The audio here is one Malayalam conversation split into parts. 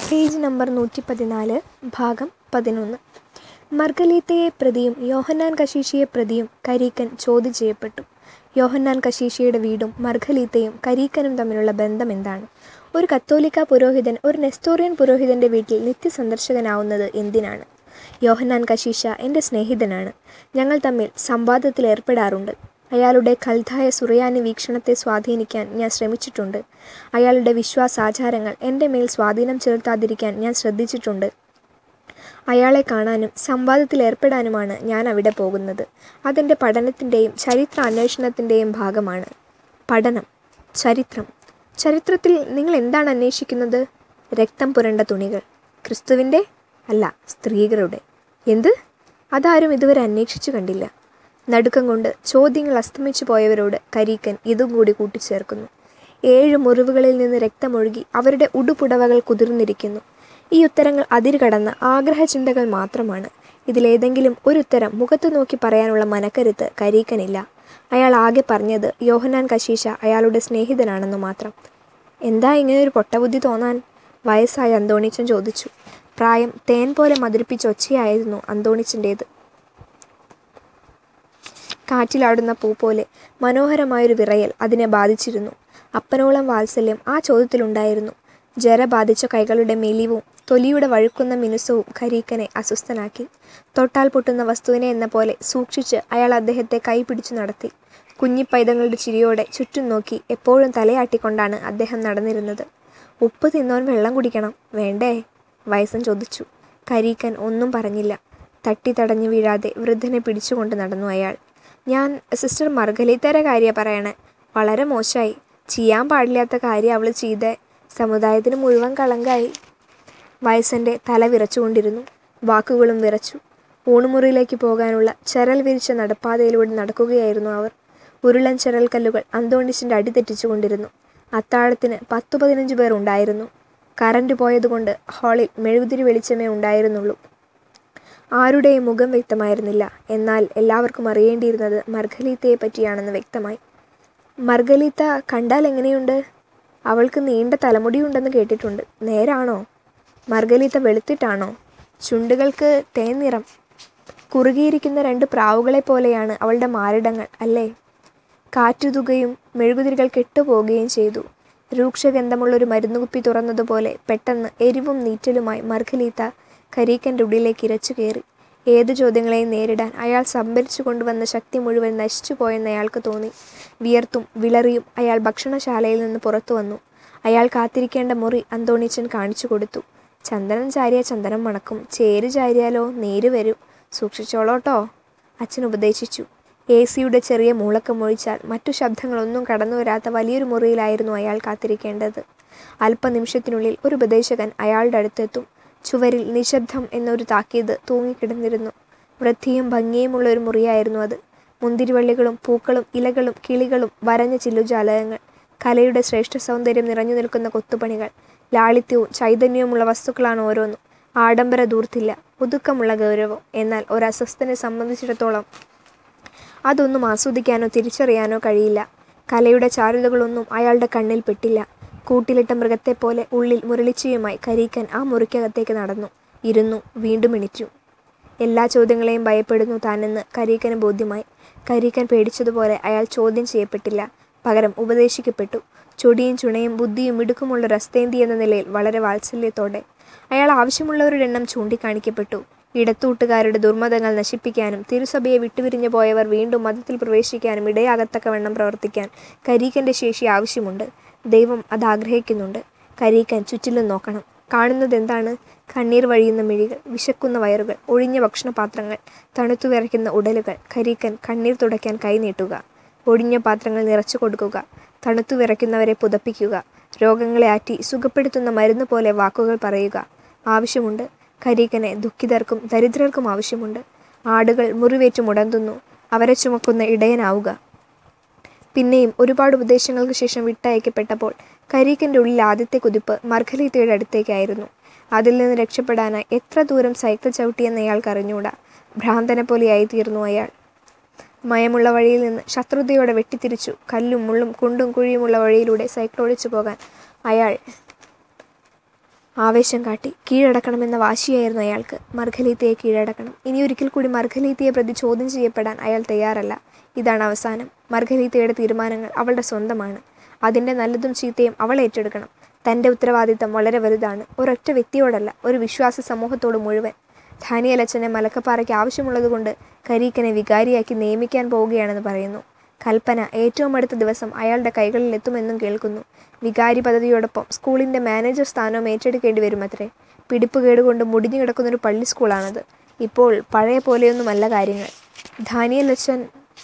പേജ് നമ്പർ നൂറ്റി പതിനാല് ഭാഗം പതിനൊന്ന് മർഗലീത്തയെ പ്രതിയും യോഹന്നാൻ കശീശയെ പ്രതിയും കരീക്കൻ ചോദ്യം ചെയ്യപ്പെട്ടു യോഹന്നാൻ കശീശയുടെ വീടും മർഗലീത്തയും കരീക്കനും തമ്മിലുള്ള ബന്ധം എന്താണ് ഒരു കത്തോലിക്ക പുരോഹിതൻ ഒരു നെസ്തോറിയൻ പുരോഹിതന്റെ വീട്ടിൽ നിത്യസന്ദർശകനാവുന്നത് എന്തിനാണ് യോഹന്നാൻ കശീശ എൻ്റെ സ്നേഹിതനാണ് ഞങ്ങൾ തമ്മിൽ സംവാദത്തിൽ ഏർപ്പെടാറുണ്ട് അയാളുടെ കൽതായ സുറിയാനി വീക്ഷണത്തെ സ്വാധീനിക്കാൻ ഞാൻ ശ്രമിച്ചിട്ടുണ്ട് അയാളുടെ വിശ്വാസാചാരങ്ങൾ എൻ്റെ മേൽ സ്വാധീനം ചെലുത്താതിരിക്കാൻ ഞാൻ ശ്രദ്ധിച്ചിട്ടുണ്ട് അയാളെ കാണാനും സംവാദത്തിൽ ഏർപ്പെടാനുമാണ് ഞാൻ അവിടെ പോകുന്നത് അതെൻ്റെ പഠനത്തിൻ്റെയും ചരിത്ര അന്വേഷണത്തിൻ്റെയും ഭാഗമാണ് പഠനം ചരിത്രം ചരിത്രത്തിൽ നിങ്ങൾ എന്താണ് അന്വേഷിക്കുന്നത് രക്തം പുരണ്ട തുണികൾ ക്രിസ്തുവിൻ്റെ അല്ല സ്ത്രീകളുടെ എന്ത് അതാരും ഇതുവരെ അന്വേഷിച്ചു കണ്ടില്ല നടുക്കം കൊണ്ട് ചോദ്യങ്ങൾ അസ്തമിച്ചു പോയവരോട് കരീക്കൻ ഇതും കൂടി കൂട്ടിച്ചേർക്കുന്നു ഏഴ് മുറിവുകളിൽ നിന്ന് രക്തമൊഴുകി അവരുടെ ഉടുപുടവകൾ കുതിർന്നിരിക്കുന്നു ഈ ഉത്തരങ്ങൾ അതിരുകടന്ന ആഗ്രഹചിന്തകൾ മാത്രമാണ് ഇതിലേതെങ്കിലും ഒരു ഉത്തരം മുഖത്ത് നോക്കി പറയാനുള്ള മനക്കരുത്ത് കരീക്കനില്ല അയാൾ ആകെ പറഞ്ഞത് യോഹന്നാൻ കശീശ അയാളുടെ സ്നേഹിതനാണെന്ന് മാത്രം എന്താ ഇങ്ങനെ ഒരു പൊട്ടബുദ്ധി തോന്നാൻ വയസ്സായ അന്തോണിച്ചൻ ചോദിച്ചു പ്രായം തേൻ പോലെ മധുരിപ്പിച്ച ഒച്ചയായിരുന്നു അന്തോണിച്ചിൻ്റേത് കാറ്റിലാടുന്ന പൂ പോലെ മനോഹരമായൊരു വിറയൽ അതിനെ ബാധിച്ചിരുന്നു അപ്പനോളം വാത്സല്യം ആ ചോദ്യത്തിലുണ്ടായിരുന്നു ജര ബാധിച്ച കൈകളുടെ മെലിവും തൊലിയുടെ വഴുക്കുന്ന മിനുസവും ഖരീക്കനെ അസ്വസ്ഥനാക്കി തൊട്ടാൽ പൊട്ടുന്ന വസ്തുവിനെ എന്ന പോലെ സൂക്ഷിച്ച് അയാൾ അദ്ദേഹത്തെ കൈ പിടിച്ചു നടത്തി കുഞ്ഞിപ്പൈതങ്ങളുടെ ചിരിയോടെ ചുറ്റും നോക്കി എപ്പോഴും തലയാട്ടിക്കൊണ്ടാണ് അദ്ദേഹം നടന്നിരുന്നത് ഉപ്പ് തിന്നോൻ വെള്ളം കുടിക്കണം വേണ്ടേ വയസ്സൻ ചോദിച്ചു കരീക്കൻ ഒന്നും പറഞ്ഞില്ല തട്ടി തടഞ്ഞു വീഴാതെ വൃദ്ധനെ പിടിച്ചുകൊണ്ട് നടന്നു അയാൾ ഞാൻ സിസ്റ്റർ മർഗലീത്തര കാര്യ പറയണേ വളരെ മോശമായി ചെയ്യാൻ പാടില്ലാത്ത കാര്യം അവൾ ചെയ്തേ സമുദായത്തിന് മുഴുവൻ കളങ്കായി വയസ്സൻ്റെ തല വിറച്ചുകൊണ്ടിരുന്നു വാക്കുകളും വിറച്ചു ഊണുമുറിയിലേക്ക് പോകാനുള്ള ചരൽ വിരിച്ച നടപ്പാതയിലൂടെ നടക്കുകയായിരുന്നു അവർ ഉരുളൻ ചരൽ കല്ലുകൾ അന്തോണിച്ചിൻ്റെ അടി തെറ്റിച്ചുകൊണ്ടിരുന്നു അത്താഴത്തിന് പത്തു പതിനഞ്ച് പേർ ഉണ്ടായിരുന്നു കറണ്ട് പോയതുകൊണ്ട് ഹാളിൽ മെഴുകുതിരി വെളിച്ചമേ ഉണ്ടായിരുന്നുള്ളൂ ആരുടെയും മുഖം വ്യക്തമായിരുന്നില്ല എന്നാൽ എല്ലാവർക്കും അറിയേണ്ടിയിരുന്നത് മർഗലീത്തയെ പറ്റിയാണെന്ന് വ്യക്തമായി മർഗലീത്ത കണ്ടാൽ എങ്ങനെയുണ്ട് അവൾക്ക് നീണ്ട തലമുടിയുണ്ടെന്ന് കേട്ടിട്ടുണ്ട് നേരാണോ മർഗലീത്ത വെളുത്തിട്ടാണോ ചുണ്ടുകൾക്ക് തേൻ നിറം കുറുകിയിരിക്കുന്ന രണ്ട് പ്രാവുകളെ പോലെയാണ് അവളുടെ മാറിടങ്ങൾ അല്ലേ കാറ്റുതുകയും മെഴുകുതിരികൾ കെട്ടുപോകുകയും ചെയ്തു രൂക്ഷഗന്ധമുള്ളൊരു മരുന്നുകുപ്പി തുറന്നതുപോലെ പെട്ടെന്ന് എരിവും നീറ്റലുമായി മർഗലീത്ത കരീക്കൻ്റെ ഉള്ളിലേക്ക് ഇരച്ചു കയറി ഏതു ചോദ്യങ്ങളെയും നേരിടാൻ അയാൾ സംഭരിച്ചു കൊണ്ടുവന്ന ശക്തി മുഴുവൻ നശിച്ചു പോയെന്ന് അയാൾക്ക് തോന്നി വിയർത്തും വിളറിയും അയാൾ ഭക്ഷണശാലയിൽ നിന്ന് പുറത്തു വന്നു അയാൾ കാത്തിരിക്കേണ്ട മുറി അന്തോണിച്ചൻ കാണിച്ചു കൊടുത്തു ചന്ദനം ചാരിയ ചന്ദനം മണക്കും ചേര് ചാരിയാലോ നീര് വരും സൂക്ഷിച്ചോളോട്ടോ അച്ഛൻ ഉപദേശിച്ചു എ സിയുടെ ചെറിയ മൂളക്കം ഒഴിച്ചാൽ മറ്റു ശബ്ദങ്ങളൊന്നും കടന്നു വരാത്ത വലിയൊരു മുറിയിലായിരുന്നു അയാൾ കാത്തിരിക്കേണ്ടത് അല്പനിമിഷത്തിനുള്ളിൽ ഒരു ഉപദേശകൻ അയാളുടെ അടുത്തെത്തും ചുവരിൽ നിശബ്ദം എന്നൊരു താക്കീത് തൂങ്ങിക്കിടന്നിരുന്നു വൃത്തിയും ഭംഗിയുമുള്ള ഒരു മുറിയായിരുന്നു അത് മുന്തിരിവള്ളികളും പൂക്കളും ഇലകളും കിളികളും വരഞ്ഞ ചില്ലുജാലകങ്ങൾ കലയുടെ ശ്രേഷ്ഠ സൗന്ദര്യം നിറഞ്ഞു നിൽക്കുന്ന കൊത്തുപണികൾ ലാളിത്യവും ചൈതന്യവുമുള്ള വസ്തുക്കളാണ് ഓരോന്നും ആഡംബര ദൂർത്തില്ല ഒതുക്കമുള്ള ഗൗരവം എന്നാൽ ഒരു അസ്വസ്ഥനെ സംബന്ധിച്ചിടത്തോളം അതൊന്നും ആസ്വദിക്കാനോ തിരിച്ചറിയാനോ കഴിയില്ല കലയുടെ ചാരുതകളൊന്നും അയാളുടെ കണ്ണിൽ പെട്ടില്ല കൂട്ടിലിട്ട മൃഗത്തെപ്പോലെ ഉള്ളിൽ മുരളിച്ചയുമായി കരീക്കൻ ആ മുറിക്കകത്തേക്ക് നടന്നു ഇരുന്നു വീണ്ടും എണിച്ചു എല്ലാ ചോദ്യങ്ങളെയും ഭയപ്പെടുന്നു താനെന്ന് കരീക്കന് ബോധ്യമായി കരീക്കൻ പേടിച്ചതുപോലെ അയാൾ ചോദ്യം ചെയ്യപ്പെട്ടില്ല പകരം ഉപദേശിക്കപ്പെട്ടു ചൊടിയും ചുണയും ബുദ്ധിയും മിടുക്കുമുള്ള രസ്തേന്തി എന്ന നിലയിൽ വളരെ വാത്സല്യത്തോടെ അയാൾ ആവശ്യമുള്ളവരുടെ എണ്ണം ചൂണ്ടിക്കാണിക്കപ്പെട്ടു ഇടത്തൂട്ടുകാരുടെ ദുർമതങ്ങൾ നശിപ്പിക്കാനും തിരുസഭയെ വിട്ടുപിരിഞ്ഞു പോയവർ വീണ്ടും മതത്തിൽ പ്രവേശിക്കാനും ഇടയാകത്തക്കവണ്ണം പ്രവർത്തിക്കാൻ കരീക്കൻ്റെ ശേഷി ആവശ്യമുണ്ട് ദൈവം അത് ആഗ്രഹിക്കുന്നുണ്ട് കരീക്കൻ ചുറ്റിലും നോക്കണം കാണുന്നത് എന്താണ് കണ്ണീർ വഴിയുന്ന മിഴികൾ വിശക്കുന്ന വയറുകൾ ഒഴിഞ്ഞ ഭക്ഷണപാത്രങ്ങൾ തണുത്തു വിറയ്ക്കുന്ന ഉടലുകൾ കരീക്കൻ കണ്ണീർ തുടയ്ക്കാൻ കൈ നീട്ടുക ഒഴിഞ്ഞ പാത്രങ്ങൾ നിറച്ചു കൊടുക്കുക തണുത്തു വിറയ്ക്കുന്നവരെ പുതപ്പിക്കുക രോഗങ്ങളെ ആറ്റി സുഖപ്പെടുത്തുന്ന മരുന്ന് പോലെ വാക്കുകൾ പറയുക ആവശ്യമുണ്ട് കരീക്കനെ ദുഃഖിതർക്കും ദരിദ്രർക്കും ആവശ്യമുണ്ട് ആടുകൾ മുറിവേറ്റ് മുടന്തുന്നു അവരെ ചുമക്കുന്ന ഇടയനാവുക പിന്നെയും ഒരുപാട് ഉപദേശങ്ങൾക്ക് ശേഷം വിട്ടയക്കപ്പെട്ടപ്പോൾ കരീക്കൻ്റെ ഉള്ളിൽ ആദ്യത്തെ കുതിപ്പ് മർഗലീത്തയുടെ അടുത്തേക്കായിരുന്നു അതിൽ നിന്ന് രക്ഷപ്പെടാനായി എത്ര ദൂരം സൈക്കിൾ ചവിട്ടിയെന്ന് അയാൾക്ക് അറിഞ്ഞൂടാ ഭ്രാന്തനെ പോലെയായി തീർന്നു അയാൾ മയമുള്ള വഴിയിൽ നിന്ന് ശത്രുതയോടെ വെട്ടിത്തിരിച്ചു കല്ലും മുള്ളും കുണ്ടും കുഴിയുമുള്ള വഴിയിലൂടെ സൈക്കിൾ ഓടിച്ചു പോകാൻ അയാൾ ആവേശം കാട്ടി കീഴടക്കണമെന്ന വാശിയായിരുന്നു അയാൾക്ക് മർഖലീത്തയെ കീഴടക്കണം ഇനിയൊരിക്കൽ കൂടി മർഖലീത്തയെ പ്രതി ചോദ്യം ചെയ്യപ്പെടാൻ അയാൾ തയ്യാറല്ല ഇതാണ് അവസാനം മർഖലീത്തയുടെ തീരുമാനങ്ങൾ അവളുടെ സ്വന്തമാണ് അതിൻ്റെ നല്ലതും ചീത്തയും അവൾ ഏറ്റെടുക്കണം തൻ്റെ ഉത്തരവാദിത്തം വളരെ വലുതാണ് ഒരൊറ്റ വ്യക്തിയോടല്ല ഒരു വിശ്വാസ സമൂഹത്തോട് മുഴുവൻ ധാനിയലച്ചനെ മലക്കപ്പാറയ്ക്ക് ആവശ്യമുള്ളതുകൊണ്ട് കരീക്കനെ വികാരിയാക്കി നിയമിക്കാൻ പോവുകയാണെന്ന് പറയുന്നു കൽപ്പന ഏറ്റവും അടുത്ത ദിവസം അയാളുടെ കൈകളിൽ എത്തുമെന്നും കേൾക്കുന്നു വികാരി പദ്ധതിയോടൊപ്പം സ്കൂളിൻ്റെ മാനേജർ സ്ഥാനവും ഏറ്റെടുക്കേണ്ടി വരുമത്രേ പിടിപ്പുകേട് കൊണ്ട് മുടിഞ്ഞു കിടക്കുന്നൊരു പള്ളി സ്കൂളാണത് ഇപ്പോൾ പഴയ പോലെയൊന്നുമല്ല കാര്യങ്ങൾ ധാനിയലച്ചൻ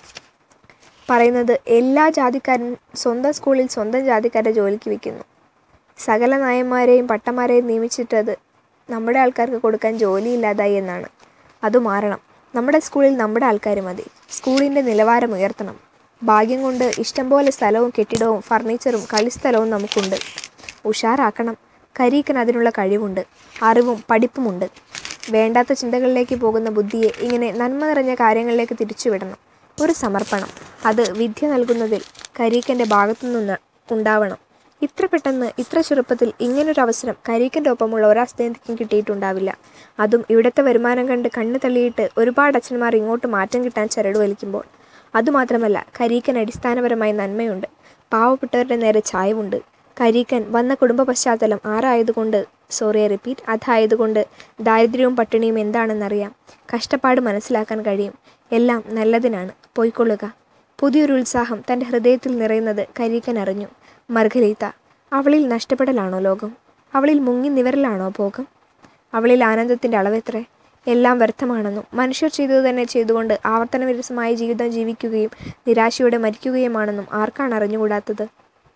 പറയുന്നത് എല്ലാ ജാതിക്കാരും സ്വന്തം സ്കൂളിൽ സ്വന്തം ജാതിക്കാരെ ജോലിക്ക് വയ്ക്കുന്നു സകല നായന്മാരെയും പട്ടന്മാരെയും നിയമിച്ചിട്ടത് നമ്മുടെ ആൾക്കാർക്ക് കൊടുക്കാൻ ജോലിയില്ലാതായി എന്നാണ് അത് മാറണം നമ്മുടെ സ്കൂളിൽ നമ്മുടെ ആൾക്കാർ മതി സ്കൂളിൻ്റെ നിലവാരം ഉയർത്തണം ഭാഗ്യം കൊണ്ട് ഇഷ്ടംപോലെ സ്ഥലവും കെട്ടിടവും ഫർണിച്ചറും കളിസ്ഥലവും നമുക്കുണ്ട് ഉഷാറാക്കണം കരീക്കൻ അതിനുള്ള കഴിവുണ്ട് അറിവും പഠിപ്പുമുണ്ട് വേണ്ടാത്ത ചിന്തകളിലേക്ക് പോകുന്ന ബുദ്ധിയെ ഇങ്ങനെ നന്മ നിറഞ്ഞ കാര്യങ്ങളിലേക്ക് തിരിച്ചുവിടണം ഒരു സമർപ്പണം അത് വിദ്യ നൽകുന്നതിൽ കരീക്കൻ്റെ ഭാഗത്തുനിന്ന് ഉണ്ടാവണം ഇത്ര പെട്ടെന്ന് ഇത്ര ചെറുപ്പത്തിൽ ഇങ്ങനൊരു അവസരം കരീക്കൻ്റെ ഒപ്പമുള്ള ഒരസ്ഥേന്തിക്കും കിട്ടിയിട്ടുണ്ടാവില്ല അതും ഇവിടുത്തെ വരുമാനം കണ്ട് കണ്ണ് തള്ളിയിട്ട് ഒരുപാട് അച്ഛന്മാർ ഇങ്ങോട്ട് മാറ്റം കിട്ടാൻ ചരട് വലിക്കുമ്പോൾ അതുമാത്രമല്ല കരീക്കൻ അടിസ്ഥാനപരമായി നന്മയുണ്ട് പാവപ്പെട്ടവരുടെ നേരെ ചായവുണ്ട് കരീക്കൻ വന്ന കുടുംബ പശ്ചാത്തലം ആറായതുകൊണ്ട് സോറി റിപ്പീറ്റ് അതായതുകൊണ്ട് ദാരിദ്ര്യവും പട്ടിണിയും എന്താണെന്നറിയാം കഷ്ടപ്പാട് മനസ്സിലാക്കാൻ കഴിയും എല്ലാം നല്ലതിനാണ് പോയിക്കൊള്ളുക പുതിയൊരു ഉത്സാഹം തൻ്റെ ഹൃദയത്തിൽ നിറയുന്നത് കരീക്കൻ അറിഞ്ഞു മർഗലീത്ത അവളിൽ നഷ്ടപ്പെടലാണോ ലോകം അവളിൽ മുങ്ങി നിവരലാണോ ഭോഗം അവളിൽ ആനന്ദത്തിൻ്റെ അളവെത്രേ എല്ലാം വ്യർത്ഥമാണെന്നും മനുഷ്യർ ചെയ്തത് തന്നെ ചെയ്തുകൊണ്ട് ആവർത്തനവിരസമായ ജീവിതം ജീവിക്കുകയും നിരാശയോടെ മരിക്കുകയുമാണെന്നും ആർക്കാണ് അറിഞ്ഞുകൂടാത്തത്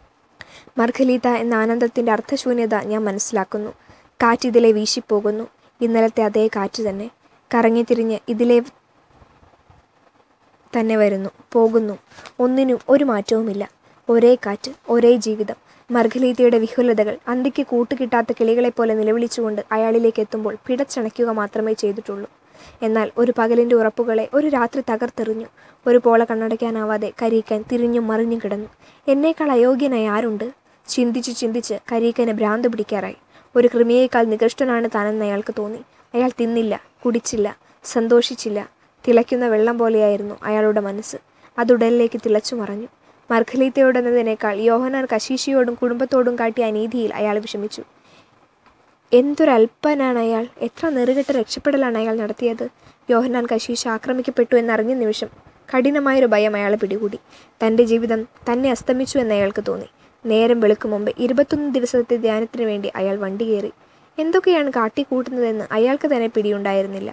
മർഖലീത്ത എന്ന ആനന്ദത്തിൻ്റെ അർത്ഥശൂന്യത ഞാൻ മനസ്സിലാക്കുന്നു കാറ്റ് ഇതിലെ വീശിപ്പോകുന്നു ഇന്നലത്തെ അതേ കാറ്റ് തന്നെ കറങ്ങിത്തിരിഞ്ഞ് ഇതിലെ തന്നെ വരുന്നു പോകുന്നു ഒന്നിനും ഒരു മാറ്റവുമില്ല ഒരേ കാറ്റ് ഒരേ ജീവിതം മർഗലീതയുടെ വിഹുലതകൾ അന്തിക്ക് കൂട്ടുകിട്ടാത്ത കിളികളെപ്പോലെ നിലവിളിച്ചുകൊണ്ട് അയാളിലേക്ക് എത്തുമ്പോൾ പിടച്ചണയ്ക്കുക മാത്രമേ ചെയ്തിട്ടുള്ളൂ എന്നാൽ ഒരു പകലിൻ്റെ ഉറപ്പുകളെ ഒരു രാത്രി തകർത്തെറിഞ്ഞു ഒരു പോള കണ്ണടയ്ക്കാനാവാതെ കരീക്കൻ തിരിഞ്ഞും മറിഞ്ഞും കിടന്നു എന്നേക്കാൾ അയോഗ്യനായി ആരുണ്ട് ചിന്തിച്ച് ചിന്തിച്ച് കരീക്കന് ഭ്രാന്ത് പിടിക്കാറായി ഒരു കൃമിയേക്കാൾ നികൃഷ്ടനാണ് താനെന്ന് അയാൾക്ക് തോന്നി അയാൾ തിന്നില്ല കുടിച്ചില്ല സന്തോഷിച്ചില്ല തിളയ്ക്കുന്ന വെള്ളം പോലെയായിരുന്നു അയാളുടെ മനസ്സ് അതുടലിലേക്ക് തിളച്ചു മറഞ്ഞു മർഖലീത്തയോടെന്നതിനേക്കാൾ യോഹനാൻ കശീഷിയോടും കുടുംബത്തോടും കാട്ടിയ അനീതിയിൽ അയാൾ വിഷമിച്ചു എന്തൊരൽപ്പനാണ് അയാൾ എത്ര നെറുകെട്ട രക്ഷപ്പെടലാണ് അയാൾ നടത്തിയത് യോഹനാൻ കശീഷ ആക്രമിക്കപ്പെട്ടു എന്നറിഞ്ഞ നിമിഷം കഠിനമായൊരു ഭയം അയാളെ പിടികൂടി തൻ്റെ ജീവിതം തന്നെ അസ്തമിച്ചു എന്ന് അയാൾക്ക് തോന്നി നേരം വെളുക്കും മുമ്പ് ഇരുപത്തൊന്ന് ദിവസത്തെ ധ്യാനത്തിന് വേണ്ടി അയാൾ വണ്ടി കയറി എന്തൊക്കെയാണ് കാട്ടിക്കൂട്ടുന്നതെന്ന് അയാൾക്ക് തന്നെ പിടിയുണ്ടായിരുന്നില്ല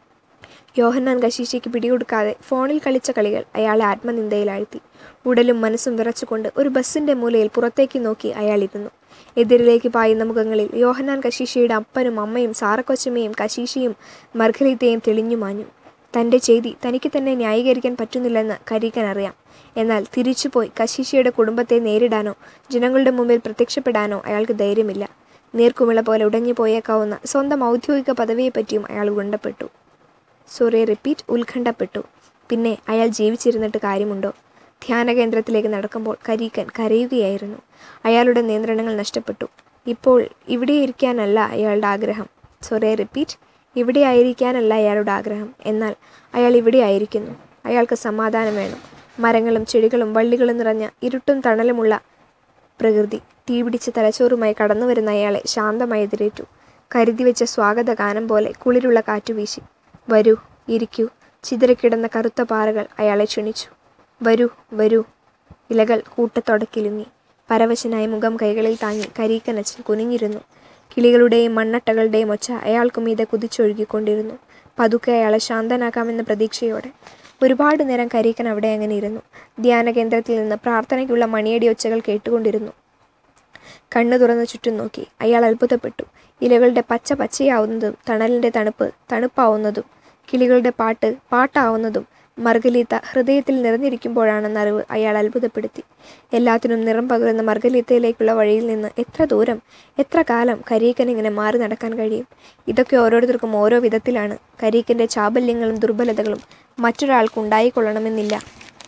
യോഹന്നാൻ കശീശയ്ക്ക് പിടികൊടുക്കാതെ ഫോണിൽ കളിച്ച കളികൾ അയാളെ ആത്മനിന്ദയിലാഴ്ത്തി ഉടലും മനസ്സും വിറച്ചുകൊണ്ട് ഒരു ബസ്സിന്റെ മൂലയിൽ പുറത്തേക്ക് നോക്കി അയാൾ ഇരുന്നു എതിരിലേക്ക് പായുന്ന മുഖങ്ങളിൽ യോഹന്നാൻ കശീശയുടെ അപ്പനും അമ്മയും സാറക്കൊച്ചമ്മയും കശീശയും മർഗലീത്തയും തെളിഞ്ഞു മാഞ്ഞു തൻ്റെ ചെയ്തി തനിക്ക് തന്നെ ന്യായീകരിക്കാൻ പറ്റുന്നില്ലെന്ന് കരീക്കൻ അറിയാം എന്നാൽ തിരിച്ചുപോയി കശീശയുടെ കുടുംബത്തെ നേരിടാനോ ജനങ്ങളുടെ മുമ്പിൽ പ്രത്യക്ഷപ്പെടാനോ അയാൾക്ക് ധൈര്യമില്ല നീർക്കുമിള പോലെ ഉടഞ്ഞു പോയേക്കാവുന്ന സ്വന്തം ഔദ്യോഗിക പദവിയെപ്പറ്റിയും അയാൾ ഉണ്ടപ്പെട്ടു സോറി റിപ്പീറ്റ് ഉത്കണ്ഠപ്പെട്ടു പിന്നെ അയാൾ ജീവിച്ചിരുന്നിട്ട് കാര്യമുണ്ടോ ധ്യാന കേന്ദ്രത്തിലേക്ക് നടക്കുമ്പോൾ കരീക്കൻ കരയുകയായിരുന്നു അയാളുടെ നിയന്ത്രണങ്ങൾ നഷ്ടപ്പെട്ടു ഇപ്പോൾ ഇവിടെ ഇരിക്കാനല്ല അയാളുടെ ആഗ്രഹം സോറി റിപ്പീറ്റ് ഇവിടെ ആയിരിക്കാനല്ല അയാളുടെ ആഗ്രഹം എന്നാൽ അയാൾ ഇവിടെ ആയിരിക്കുന്നു അയാൾക്ക് സമാധാനം വേണം മരങ്ങളും ചെടികളും വള്ളികളും നിറഞ്ഞ ഇരുട്ടും തണലുമുള്ള പ്രകൃതി തീപിടിച്ച തലച്ചോറുമായി കടന്നു വരുന്ന അയാളെ ശാന്തമായി എതിരേറ്റു കരുതി വെച്ച സ്വാഗത ഗാനം പോലെ കുളിരുള്ള കാറ്റുവീശി വരൂ ഇരിക്കൂ ചിതറിക്കിടന്ന കറുത്ത പാറകൾ അയാളെ ക്ഷണിച്ചു വരൂ വരൂ ഇലകൾ കൂട്ടത്തോടെ കിലുങ്ങി പരവശനായ മുഖം കൈകളിൽ താങ്ങി കരീക്കനച്ചൻ കുനിഞ്ഞിരുന്നു കിളികളുടെയും മണ്ണട്ടകളുടെയും ഒച്ച അയാൾക്കു മീതെ കുതിച്ചൊഴുകിക്കൊണ്ടിരുന്നു പതുക്കെ അയാളെ ശാന്തനാക്കാമെന്ന പ്രതീക്ഷയോടെ ഒരുപാട് നേരം കരീക്കൻ അവിടെ അങ്ങനെ ഇരുന്നു ധ്യാന കേന്ദ്രത്തിൽ നിന്ന് പ്രാർത്ഥനയ്ക്കുള്ള മണിയടി ഒച്ചകൾ കേട്ടുകൊണ്ടിരുന്നു കണ്ണു തുറന്ന് ചുറ്റും നോക്കി അയാൾ അത്ഭുതപ്പെട്ടു ഇലകളുടെ പച്ച പച്ചയാവുന്നതും തണലിൻ്റെ തണുപ്പ് തണുപ്പാവുന്നതും കിളികളുടെ പാട്ട് പാട്ടാവുന്നതും മർഗലീത്ത ഹൃദയത്തിൽ നിറഞ്ഞിരിക്കുമ്പോഴാണെന്നറിവ് അയാൾ അത്ഭുതപ്പെടുത്തി എല്ലാത്തിനും നിറം പകരുന്ന മർഗലീത്തയിലേക്കുള്ള വഴിയിൽ നിന്ന് എത്ര ദൂരം എത്ര കാലം കരീക്കൻ ഇങ്ങനെ മാറി നടക്കാൻ കഴിയും ഇതൊക്കെ ഓരോരുത്തർക്കും ഓരോ വിധത്തിലാണ് കരീക്കൻ്റെ ചാബല്യങ്ങളും ദുർബലതകളും മറ്റൊരാൾക്ക് ഉണ്ടായിക്കൊള്ളണമെന്നില്ല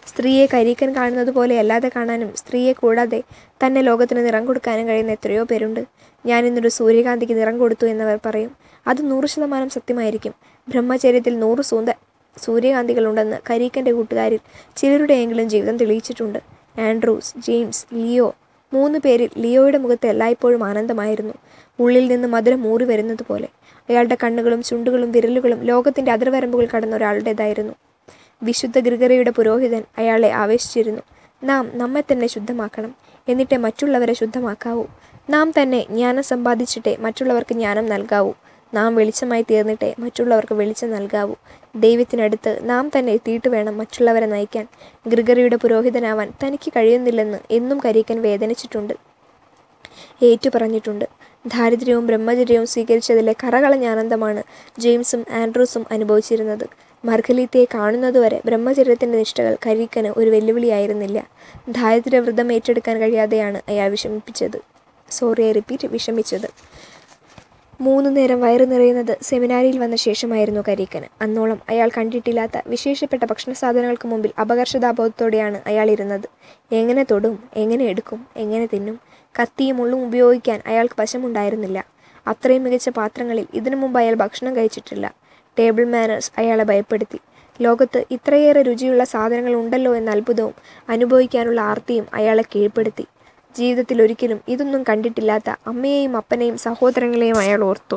സ്ത്രീയെ കരീക്കൻ കാണുന്നത് പോലെ അല്ലാതെ കാണാനും സ്ത്രീയെ കൂടാതെ തന്നെ ലോകത്തിന് നിറം കൊടുക്കാനും കഴിയുന്ന എത്രയോ പേരുണ്ട് ഞാൻ ഇന്നൊരു സൂര്യകാന്തിക്ക് നിറം കൊടുത്തു എന്നവർ പറയും അത് നൂറ് ശതമാനം സത്യമായിരിക്കും ബ്രഹ്മചര്യത്തിൽ നൂറ് സൂന്ദ സൂര്യകാന്തികളുണ്ടെന്ന് കരീക്കൻ്റെ കൂട്ടുകാരിൽ ചിലരുടെയെങ്കിലും ജീവിതം തെളിയിച്ചിട്ടുണ്ട് ആൻഡ്രൂസ് ജെയിംസ് ലിയോ മൂന്ന് പേരിൽ ലിയോയുടെ മുഖത്ത് എല്ലായ്പ്പോഴും ആനന്ദമായിരുന്നു ഉള്ളിൽ നിന്ന് മധുരം മൂറി വരുന്നത് പോലെ അയാളുടെ കണ്ണുകളും ചുണ്ടുകളും വിരലുകളും ലോകത്തിൻ്റെ അതിർവരമ്പുകൾ കടന്ന ഒരാളുടേതായിരുന്നു വിശുദ്ധ ഗ്രിഗറിയുടെ പുരോഹിതൻ അയാളെ ആവേശിച്ചിരുന്നു നാം നമ്മെ തന്നെ ശുദ്ധമാക്കണം എന്നിട്ടേ മറ്റുള്ളവരെ ശുദ്ധമാക്കാവൂ നാം തന്നെ ജ്ഞാനം സമ്പാദിച്ചിട്ടേ മറ്റുള്ളവർക്ക് ജ്ഞാനം നൽകാവൂ നാം വെളിച്ചമായി തീർന്നിട്ടേ മറ്റുള്ളവർക്ക് വെളിച്ചം നൽകാവൂ ദൈവത്തിനടുത്ത് നാം തന്നെ എത്തിയിട്ട് വേണം മറ്റുള്ളവരെ നയിക്കാൻ ഗ്രിഗറിയുടെ പുരോഹിതനാവാൻ തനിക്ക് കഴിയുന്നില്ലെന്ന് എന്നും കരീക്കൻ വേദനിച്ചിട്ടുണ്ട് ഏറ്റു പറഞ്ഞിട്ടുണ്ട് ദാരിദ്ര്യവും ബ്രഹ്മചര്യവും സ്വീകരിച്ചതിലെ കറകളഞ്ഞ ആനന്ദമാണ് ജെയിംസും ആൻഡ്രൂസും അനുഭവിച്ചിരുന്നത് മർഗലീത്തയെ കാണുന്നതുവരെ ബ്രഹ്മചര്യത്തിൻ്റെ നിഷ്ഠകൾ കരീക്കന് ഒരു വെല്ലുവിളിയായിരുന്നില്ല ദാരിദ്ര്യവ്രതം ഏറ്റെടുക്കാൻ കഴിയാതെയാണ് അയാൾ വിഷമിപ്പിച്ചത് സോറി ഐ റിപ്പീറ്റ് വിഷമിച്ചത് മൂന്നു നേരം വയറു നിറയുന്നത് സെമിനാരിയിൽ വന്ന ശേഷമായിരുന്നു കരീക്കന് അന്നോളം അയാൾ കണ്ടിട്ടില്ലാത്ത വിശേഷപ്പെട്ട ഭക്ഷണ സാധനങ്ങൾക്ക് മുമ്പിൽ അപകർഷതാബോധത്തോടെയാണ് അയാൾ ഇരുന്നത് എങ്ങനെ തൊടും എങ്ങനെ എടുക്കും എങ്ങനെ തിന്നും കത്തിയും മുള്ളും ഉപയോഗിക്കാൻ അയാൾക്ക് വശമുണ്ടായിരുന്നില്ല അത്രയും മികച്ച പാത്രങ്ങളിൽ ഇതിനു മുമ്പ് അയാൾ ഭക്ഷണം കഴിച്ചിട്ടില്ല ടേബിൾ മാനേഴ്സ് അയാളെ ഭയപ്പെടുത്തി ലോകത്ത് ഇത്രയേറെ രുചിയുള്ള സാധനങ്ങൾ ഉണ്ടല്ലോ എന്ന അത്ഭുതവും അനുഭവിക്കാനുള്ള ആർത്തിയും അയാളെ കീഴ്പ്പെടുത്തി ജീവിതത്തിൽ ഒരിക്കലും ഇതൊന്നും കണ്ടിട്ടില്ലാത്ത അമ്മയെയും അപ്പനെയും സഹോദരങ്ങളെയും അയാൾ ഓർത്തു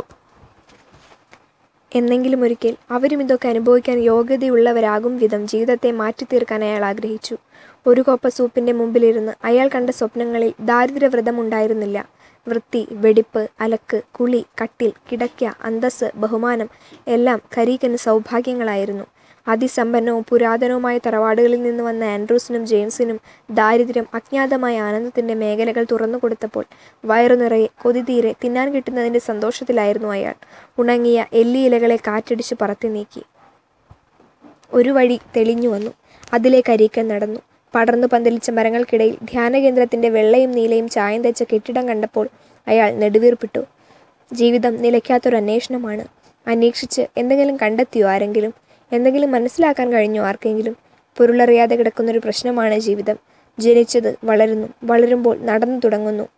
എന്നെങ്കിലും ഒരിക്കൽ അവരും ഇതൊക്കെ അനുഭവിക്കാൻ യോഗ്യതയുള്ളവരാകും വിധം ജീവിതത്തെ മാറ്റിത്തീർക്കാൻ അയാൾ ആഗ്രഹിച്ചു ഒരു കോപ്പ സൂപ്പിൻ്റെ മുമ്പിലിരുന്ന് അയാൾ കണ്ട സ്വപ്നങ്ങളിൽ ദാരിദ്ര്യവ്രതമുണ്ടായിരുന്നില്ല വൃത്തി വെടിപ്പ് അലക്ക് കുളി കട്ടിൽ കിടക്ക അന്തസ്സ് ബഹുമാനം എല്ലാം കരീക്കന് സൗഭാഗ്യങ്ങളായിരുന്നു അതിസമ്പന്നവും പുരാതനവുമായ തറവാടുകളിൽ നിന്ന് വന്ന ആൻഡ്രൂസിനും ജെയിംസിനും ദാരിദ്ര്യം അജ്ഞാതമായ ആനന്ദത്തിൻ്റെ മേഖലകൾ തുറന്നു കൊടുത്തപ്പോൾ വയറു നിറയെ കൊതി തീരെ തിന്നാൻ കിട്ടുന്നതിൻ്റെ സന്തോഷത്തിലായിരുന്നു അയാൾ ഉണങ്ങിയ എല്ലിയിലകളെ കാറ്റടിച്ച് പറത്തി നീക്കി ഒരു വഴി തെളിഞ്ഞു വന്നു അതിലേക്ക് അരീക്കൻ നടന്നു പടർന്നു പന്തലിച്ച മരങ്ങൾക്കിടയിൽ ധ്യാനകേന്ദ്രത്തിൻ്റെ വെള്ളയും നീലയും ചായം തെച്ച കെട്ടിടം കണ്ടപ്പോൾ അയാൾ നെടുവീർപ്പിട്ടു ജീവിതം നിലയ്ക്കാത്തൊരു അന്വേഷണമാണ് അന്വേഷിച്ച് എന്തെങ്കിലും കണ്ടെത്തിയോ ആരെങ്കിലും എന്തെങ്കിലും മനസ്സിലാക്കാൻ കഴിഞ്ഞോ ആർക്കെങ്കിലും പൊരുളറിയാതെ കിടക്കുന്നൊരു പ്രശ്നമാണ് ജീവിതം ജനിച്ചത് വളരുന്നു വളരുമ്പോൾ നടന്നു തുടങ്ങുന്നു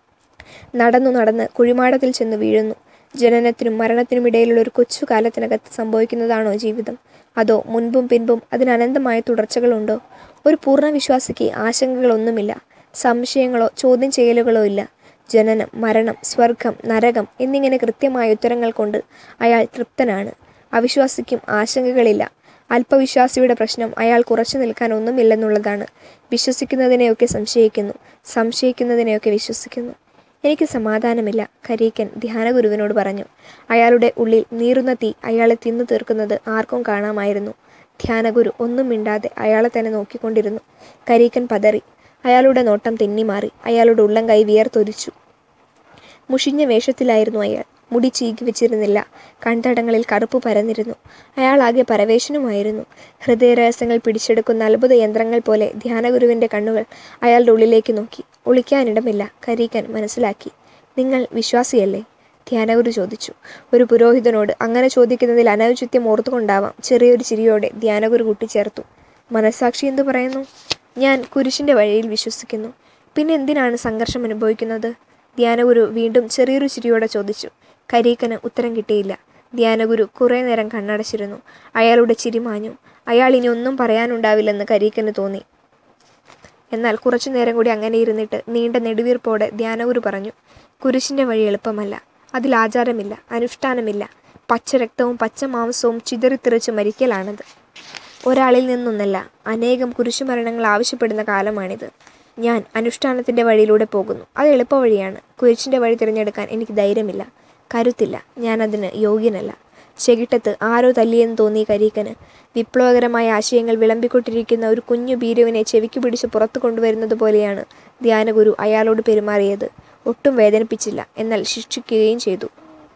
നടന്നു നടന്ന് കുഴിമാടത്തിൽ ചെന്ന് വീഴുന്നു ജനനത്തിനും മരണത്തിനും ഇടയിലുള്ള ഒരു കൊച്ചു കാലത്തിനകത്ത് സംഭവിക്കുന്നതാണോ ജീവിതം അതോ മുൻപും പിൻപും അതിന് അനന്തമായ തുടർച്ചകളുണ്ടോ ഒരു പൂർണ്ണ വിശ്വാസിക്ക് ആശങ്കകളൊന്നുമില്ല സംശയങ്ങളോ ചോദ്യം ചെയ്യലുകളോ ഇല്ല ജനനം മരണം സ്വർഗം നരകം എന്നിങ്ങനെ കൃത്യമായ ഉത്തരങ്ങൾ കൊണ്ട് അയാൾ തൃപ്തനാണ് അവിശ്വാസിക്കും ആശങ്കകളില്ല അല്പവിശ്വാസിയുടെ പ്രശ്നം അയാൾ കുറച്ചു നിൽക്കാൻ ഒന്നുമില്ലെന്നുള്ളതാണ് വിശ്വസിക്കുന്നതിനെയൊക്കെ സംശയിക്കുന്നു സംശയിക്കുന്നതിനെയൊക്കെ വിശ്വസിക്കുന്നു എനിക്ക് സമാധാനമില്ല കരീക്കൻ ധ്യാനഗുരുവിനോട് പറഞ്ഞു അയാളുടെ ഉള്ളിൽ നീറുന്ന തീ അയാളെ തിന്നു തീർക്കുന്നത് ആർക്കും കാണാമായിരുന്നു ധ്യാനഗുരു ഒന്നും മിണ്ടാതെ അയാളെ തന്നെ നോക്കിക്കൊണ്ടിരുന്നു കരീക്കൻ പതറി അയാളുടെ നോട്ടം തെന്നിമാറി അയാളുടെ ഉള്ളം കൈ വിയർത്തൊരിച്ചു മുഷിഞ്ഞ വേഷത്തിലായിരുന്നു അയാൾ മുടി ചീകി വെച്ചിരുന്നില്ല കൺതടങ്ങളിൽ കറുപ്പ് പരന്നിരുന്നു അയാൾ ആകെ പരവേശനുമായിരുന്നു ഹൃദയരഹസ്യങ്ങൾ പിടിച്ചെടുക്കുന്ന അത്ഭുത യന്ത്രങ്ങൾ പോലെ ധ്യാനഗുരുവിൻ്റെ കണ്ണുകൾ അയാളുടെ ഉള്ളിലേക്ക് നോക്കി ഒളിക്കാനിടമില്ല കരീക്കൻ മനസ്സിലാക്കി നിങ്ങൾ വിശ്വാസിയല്ലേ ധ്യാനഗുരു ചോദിച്ചു ഒരു പുരോഹിതനോട് അങ്ങനെ ചോദിക്കുന്നതിൽ അനൗചിത്യം ഓർത്തുകൊണ്ടാവാം ചെറിയൊരു ചിരിയോടെ ധ്യാനഗുരു കൂട്ടിച്ചേർത്തു മനസ്സാക്ഷി എന്തു പറയുന്നു ഞാൻ കുരിശിൻ്റെ വഴിയിൽ വിശ്വസിക്കുന്നു പിന്നെ എന്തിനാണ് സംഘർഷം അനുഭവിക്കുന്നത് ധ്യാനഗുരു വീണ്ടും ചെറിയൊരു ചിരിയോടെ ചോദിച്ചു കരീക്കന് ഉത്തരം കിട്ടിയില്ല ധ്യാനഗുരു കുറേ നേരം കണ്ണടച്ചിരുന്നു അയാളുടെ ചിരി മാഞ്ഞു അയാൾ ഇനി ഒന്നും പറയാനുണ്ടാവില്ലെന്ന് കരീക്കന് തോന്നി എന്നാൽ കുറച്ചു നേരം കൂടി അങ്ങനെ ഇരുന്നിട്ട് നീണ്ട നെടുവീർപ്പോടെ ധ്യാനഗുരു പറഞ്ഞു കുരിശിൻ്റെ വഴി എളുപ്പമല്ല അതിൽ ആചാരമില്ല അനുഷ്ഠാനമില്ല പച്ചരക്തവും പച്ച മാംസവും ചിതറിത്തെറിച്ച് മരിക്കലാണത് ഒരാളിൽ നിന്നൊന്നല്ല അനേകം കുരിശുമരണങ്ങൾ ആവശ്യപ്പെടുന്ന കാലമാണിത് ഞാൻ അനുഷ്ഠാനത്തിൻ്റെ വഴിയിലൂടെ പോകുന്നു അത് എളുപ്പവഴിയാണ് കുരിശിൻ്റെ വഴി തിരഞ്ഞെടുക്കാൻ എനിക്ക് ധൈര്യമില്ല കരുത്തില്ല ഞാനതിന് യോഗ്യനല്ല ചെകിട്ടത്ത് ആരോ തല്ലിയെന്ന് തോന്നി കരീക്കന് വിപ്ലവകരമായ ആശയങ്ങൾ വിളമ്പിക്കൊണ്ടിരിക്കുന്ന ഒരു കുഞ്ഞു ഭീരുവിനെ ചെവിക്ക് പിടിച്ച് പുറത്തു കൊണ്ടുവരുന്നത് പോലെയാണ് ധ്യാനഗുരു അയാളോട് പെരുമാറിയത് ഒട്ടും വേദനിപ്പിച്ചില്ല എന്നാൽ ശിക്ഷിക്കുകയും ചെയ്തു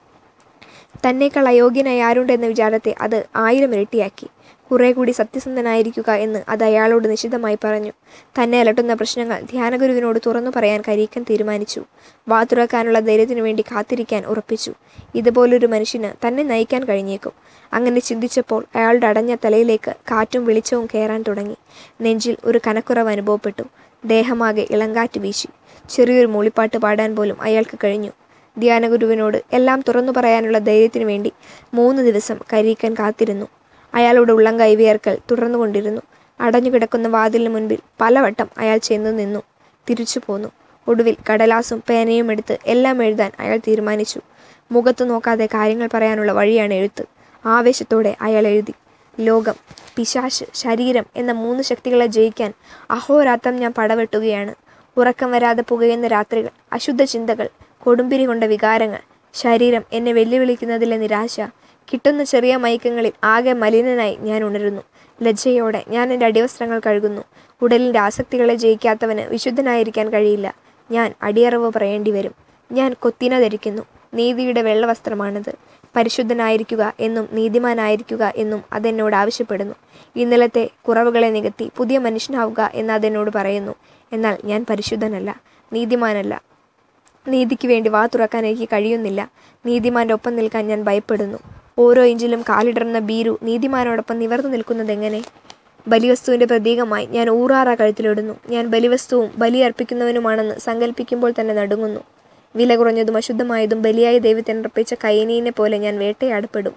തന്നേക്കാൾ അയോഗ്യനായ ആരുണ്ടെന്ന വിചാരത്തെ അത് ആയിരം ഇരട്ടിയാക്കി കുറെ കൂടി സത്യസന്ധനായിരിക്കുക എന്ന് അത് അയാളോട് നിശിതമായി പറഞ്ഞു തന്നെ അലട്ടുന്ന പ്രശ്നങ്ങൾ ധ്യാനഗുരുവിനോട് തുറന്നു പറയാൻ കരീക്കൻ തീരുമാനിച്ചു വാ തുറക്കാനുള്ള ധൈര്യത്തിനു വേണ്ടി കാത്തിരിക്കാൻ ഉറപ്പിച്ചു ഇതുപോലൊരു മനുഷ്യന് തന്നെ നയിക്കാൻ കഴിഞ്ഞേക്കും അങ്ങനെ ചിന്തിച്ചപ്പോൾ അയാളുടെ അടഞ്ഞ തലയിലേക്ക് കാറ്റും വെളിച്ചവും കയറാൻ തുടങ്ങി നെഞ്ചിൽ ഒരു കനക്കുറവ് അനുഭവപ്പെട്ടു ദേഹമാകെ ഇളങ്കാറ്റ് വീശി ചെറിയൊരു മൂളിപ്പാട്ട് പാടാൻ പോലും അയാൾക്ക് കഴിഞ്ഞു ധ്യാനഗുരുവിനോട് എല്ലാം തുറന്നു പറയാനുള്ള ധൈര്യത്തിനു വേണ്ടി മൂന്ന് ദിവസം കരീക്കൻ കാത്തിരുന്നു അയാളുടെ ഉള്ളം കൈവിയർക്കൽ തുടർന്നുകൊണ്ടിരുന്നു അടഞ്ഞുകിടക്കുന്ന വാതിലിന് മുൻപിൽ പലവട്ടം അയാൾ ചെന്നു നിന്നു തിരിച്ചു പോന്നു ഒടുവിൽ കടലാസും പേനയും എടുത്ത് എല്ലാം എഴുതാൻ അയാൾ തീരുമാനിച്ചു മുഖത്തു നോക്കാതെ കാര്യങ്ങൾ പറയാനുള്ള വഴിയാണ് എഴുത്ത് ആവേശത്തോടെ അയാൾ എഴുതി ലോകം പിശാശ് ശരീരം എന്ന മൂന്ന് ശക്തികളെ ജയിക്കാൻ അഹോരാത്രം ഞാൻ പടവെട്ടുകയാണ് ഉറക്കം വരാതെ പുകയുന്ന രാത്രികൾ അശുദ്ധ ചിന്തകൾ കൊടുമ്പിരി കൊണ്ട വികാരങ്ങൾ ശരീരം എന്നെ വെല്ലുവിളിക്കുന്നതിലെ നിരാശ കിട്ടുന്ന ചെറിയ മയക്കങ്ങളിൽ ആകെ മലിനനായി ഞാൻ ഉണരുന്നു ലജ്ജയോടെ ഞാൻ എൻ്റെ അടിവസ്ത്രങ്ങൾ കഴുകുന്നു ഉടലിൻ്റെ ആസക്തികളെ ജയിക്കാത്തവന് വിശുദ്ധനായിരിക്കാൻ കഴിയില്ല ഞാൻ അടിയറവ് പറയേണ്ടി വരും ഞാൻ കൊത്തിന ധരിക്കുന്നു നീതിയുടെ വെള്ളവസ്ത്രമാണിത് പരിശുദ്ധനായിരിക്കുക എന്നും നീതിമാനായിരിക്കുക എന്നും അതെന്നോട് ആവശ്യപ്പെടുന്നു ഇന്നലത്തെ കുറവുകളെ നികത്തി പുതിയ മനുഷ്യനാവുക എന്ന് അതെന്നോട് പറയുന്നു എന്നാൽ ഞാൻ പരിശുദ്ധനല്ല നീതിമാനല്ല നീതിക്ക് വേണ്ടി വാ തുറക്കാൻ എനിക്ക് കഴിയുന്നില്ല നീതിമാന്റെ ഒപ്പം നിൽക്കാൻ ഞാൻ ഭയപ്പെടുന്നു ഓരോ ഇഞ്ചിലും കാലിടറുന്ന ബീരു നീതിമാനോടൊപ്പം നിവർന്നു നിൽക്കുന്നത് എങ്ങനെ ബലിവസ്തുവിന്റെ പ്രതീകമായി ഞാൻ ഊറാറ കഴുത്തിലിടുന്നു ഞാൻ ബലിവസ്തുവും ബലിയർപ്പിക്കുന്നവനുമാണെന്ന് സങ്കല്പിക്കുമ്പോൾ തന്നെ നടുങ്ങുന്നു വില കുറഞ്ഞതും അശുദ്ധമായതും ബലിയായി ദൈവത്തിനർപ്പിച്ച കൈനീനെ പോലെ ഞാൻ വേട്ടയാടപ്പെടും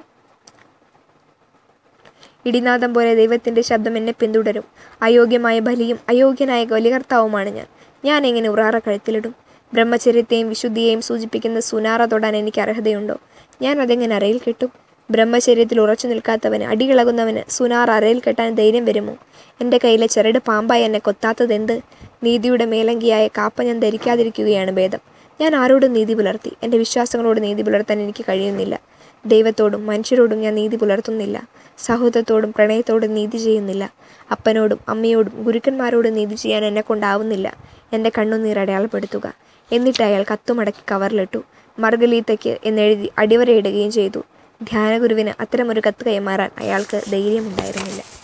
ഇടിനാദം പോലെ ദൈവത്തിന്റെ ശബ്ദം എന്നെ പിന്തുടരും അയോഗ്യമായ ബലിയും അയോഗ്യനായ ബലികർത്താവുമാണ് ഞാൻ ഞാൻ എങ്ങനെ ഉറാറ കഴുത്തിലിടും ബ്രഹ്മചര്യത്തെയും വിശുദ്ധിയെയും സൂചിപ്പിക്കുന്ന സുനാറ തൊടാൻ എനിക്ക് അർഹതയുണ്ടോ ഞാൻ അതെങ്ങനെ അറയിൽ കെട്ടും ബ്രഹ്മചര്യത്തിൽ ഉറച്ചു നിൽക്കാത്തവന് അടികിളകുന്നവന് സുനാർ അറയിൽ കെട്ടാൻ ധൈര്യം വരുമോ എൻ്റെ കയ്യിലെ ചെറുട് പാമ്പായി എന്നെ കൊത്താത്തതെന്ത് നീതിയുടെ മേലങ്കിയായ കാപ്പ ഞാൻ ധരിക്കാതിരിക്കുകയാണ് ഭേദം ഞാൻ ആരോടും നീതി പുലർത്തി എൻ്റെ വിശ്വാസങ്ങളോട് നീതി പുലർത്താൻ എനിക്ക് കഴിയുന്നില്ല ദൈവത്തോടും മനുഷ്യരോടും ഞാൻ നീതി പുലർത്തുന്നില്ല സഹോദരത്തോടും പ്രണയത്തോടും നീതി ചെയ്യുന്നില്ല അപ്പനോടും അമ്മയോടും ഗുരുക്കന്മാരോടും നീതി ചെയ്യാൻ എന്നെ കൊണ്ടാവുന്നില്ല എൻ്റെ കണ്ണുനീർ അടയാളപ്പെടുത്തുക എന്നിട്ട് അയാൾ കത്തുമടക്കി കവറിലിട്ടു മർഗലീത്തയ്ക്ക് എന്നെഴുതി അടിവരയിടുകയും ചെയ്തു ധ്യാനഗുരുവിന് അത്തരമൊരു കത്ത് കൈമാറാൻ അയാൾക്ക് ധൈര്യമുണ്ടായിരുന്നില്ല